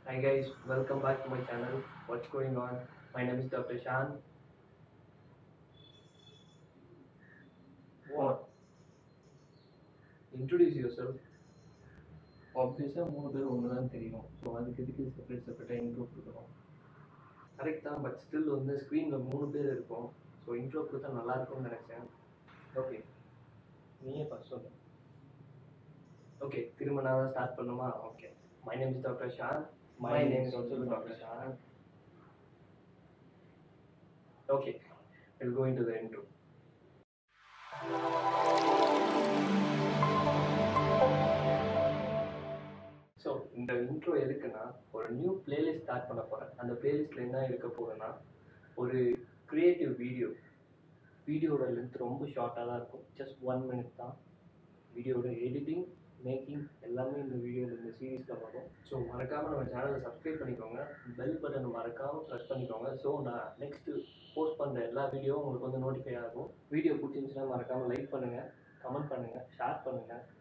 Hi guys, welcome back to my channel. What's going on? My name is Dr. Shan. What? Introduce yourself. ஆப்வியஸாக மூணு பேர் ஒன்று தான் தெரியும் ஸோ அதுக்கு எதுக்கு செப்பரேட் செப்பரேட்டாக இன்ட்ரோ கொடுக்கணும் கரெக்ட் தான் பட் ஸ்டில் வந்து ஸ்க்ரீனில் மூணு பேர் இருக்கும் ஸோ இன்ட்ரோ கொடுத்தா நல்லா இருக்கும்னு நினச்சேன் ஓகே நீயே ஃபஸ்ட் சொல்லு ஓகே திரும்ப நான் தான் ஸ்டார்ட் பண்ணுமா okay my name is doctor Shaan my name is also doctor Shaan okay will go in to the intro so இந்த இன்ட்ரோ எதுக்குன்னா ஒரு நியூ பிளேலிஸ்ட் ஸ்டார்ட் பண்ண போகிறேன் அந்த பிளேலிஸ்ட்டில் என்ன இருக்க போகுதுன்னா ஒரு க்ரியேட்டிவ் வீடியோ வீடியோட லென்த் ரொம்ப ஷார்ட்டாக தான் இருக்கும் ஜஸ்ட் ஒன் மினிட் தான் வீடியோட எடிட்டிங் மேக்கிங் எல்லாமே இந்த வீடியோவில் இந்த சீரீஸில் வரும் ஸோ மறக்காமல் நம்ம சேனலை சப்ஸ்கிரைப் பண்ணிக்கோங்க பெல் பட்டன் மறக்காமல் ப்ரெஸ் பண்ணிக்கோங்க ஸோ நான் நெக்ஸ்ட்டு போஸ்ட் பண்ணுற எல்லா வீடியோவும் உங்களுக்கு வந்து நோட்டிஃபை ஆகும் வீடியோ பிடிச்சிருந்துச்சுன்னா மறக்காமல் லைக் பண்ணுங்கள் கமெண்ட் பண்ணுங்கள் ஷேர் பண்ணுங்கள்